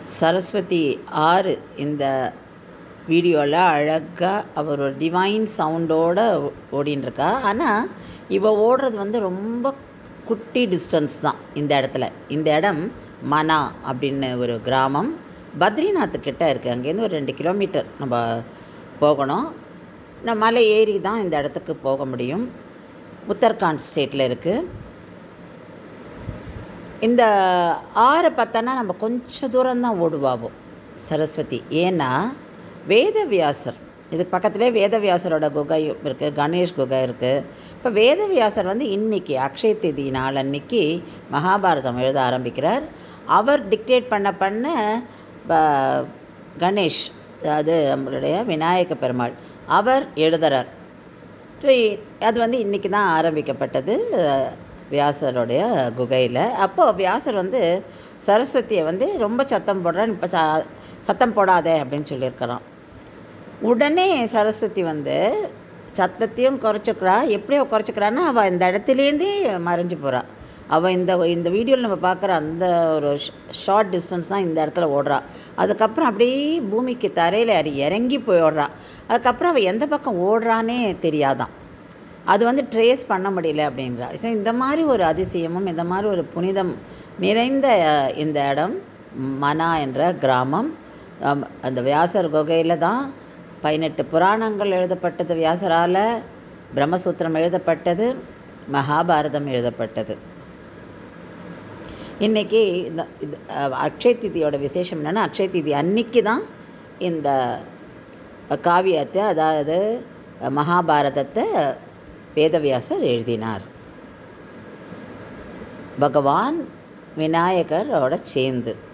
சரஸ்வதி ஆறு இந்த வீடியோவில் அழகாக அவர் ஒரு டிவைன் சவுண்டோடு ஓடின்னுருக்கா ஆனால் இவ ஓடுறது வந்து ரொம்ப குட்டி டிஸ்டன்ஸ் தான் இந்த இடத்துல இந்த இடம் மனா அப்படின்னு ஒரு கிராமம் பத்ரிநாத் கிட்ட இருக்குது அங்கேருந்து ஒரு ரெண்டு கிலோமீட்டர் நம்ம போகணும் நம்ம மலை ஏறி தான் இந்த இடத்துக்கு போக முடியும் உத்தரகாண்ட் ஸ்டேட்டில் இருக்குது இந்த ஆறை பார்த்தோன்னா நம்ம கொஞ்சம் தூரம் தான் ஓடுவாவோம் சரஸ்வதி ஏன்னா வேதவியாசர் இதுக்கு பக்கத்துலேயே வேதவியாசரோட குகை இருக்குது கணேஷ் குகை இருக்குது இப்போ வேதவியாசர் வந்து இன்றைக்கி அக்ஷய திதி நாள் அன்னைக்கு மகாபாரதம் எழுத ஆரம்பிக்கிறார் அவர் டிக்டேட் பண்ண பண்ண ப- கணேஷ் அது நம்மளுடைய விநாயக பெருமாள் அவர் எழுதுறார் ஸோ அது வந்து இன்றைக்கி தான் ஆரம்பிக்கப்பட்டது அஹ், வியாசருடைய குகையில் அப்போது வியாசர் வந்து சரஸ்வதியை வந்து ரொம்ப சத்தம் போடுறான் இப்போ ச சத்தம் போடாதே அப்படின்னு சொல்லியிருக்கிறான் உடனே சரஸ்வதி வந்து சத்தத்தையும் குறைச்சிக்கிறா எப்படி அவள் குறைச்சிக்கிறான்னா அவள் இந்த இடத்துலேருந்தே மறைஞ்சு போகிறா அவள் இந்த இந்த வீடியோவில் நம்ம பார்க்குற அந்த ஒரு ஷார்ட் டிஸ்டன்ஸ் தான் இந்த இடத்துல ஓடுறா அதுக்கப்புறம் அப்படியே பூமிக்கு தரையில் இறங்கி இறங்கி போய் ஓடுறா அதுக்கப்புறம் அவள் எந்த பக்கம் ஓடுறானே தெரியாதான் அது வந்து ட்ரேஸ் பண்ண முடியல அப்படின்றா ஸோ இந்த மாதிரி ஒரு அதிசயமும் இந்த மாதிரி ஒரு புனிதம் நிறைந்த அஹ், இந்த இடம் மனா என்ற கிராமம் அம், அந்த வியாசர் குகையில் தான் பதினெட்டு புராணங்கள் எழுதப்பட்டது வியாசரால் பிரம்மசூத்திரம் எழுதப்பட்டது மகாபாரதம் எழுதப்பட்டது இன்றைக்கி இந்த இது அஹ், அக்ஷய திதியோட விசேஷம் என்னென்னா அக்ஷய திதி அன்னைக்கு தான் இந்த காவியத்தை அதாவது மகாபாரதத்தை வேதவியாசர் எழுதினார் பகவான் விநாயகரோட சேர்ந்து